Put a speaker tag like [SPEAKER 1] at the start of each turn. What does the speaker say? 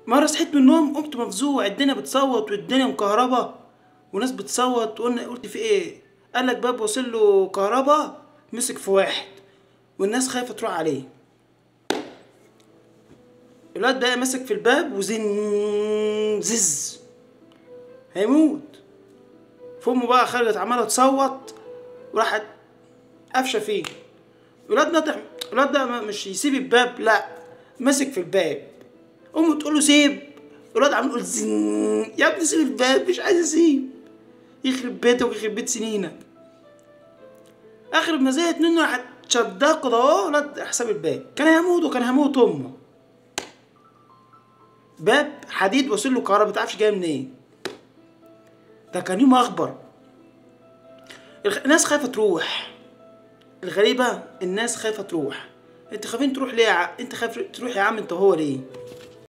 [SPEAKER 1] مرة صحيت من النوم قمت مفزوع الدنيا بتصوت والدنيا مكهربة وناس بتصوت وقلنا قلت في ايه قال لك باب وصل له كهربا مسك في واحد والناس خايفة تروح عليه الواد بقى ماسك في الباب وزن زز هيموت فامه بقى خرجت عمالة تصوت وراحت قفشة فيه الواد نطح الواد ده مش يسيب الباب لا ماسك في الباب امه تقول له سيب الواد عمال يقول زن يا ابني سيب الباب مش عايز اسيب يخرب بيتك ويخرب بيت سنينك اخر ما زهقت منه راحت شداه كده اهو الواد راح ساب الباب كان هيموت وكان هيموت امه باب حديد واصل له كهرباء متعرفش جايه منين ده كان يوم اخبر الخ- الناس خايفه تروح الغريبه الناس خايفه تروح انت خايفين تروح ليه يا ع... انت خايف تروح يا عم انت هو ليه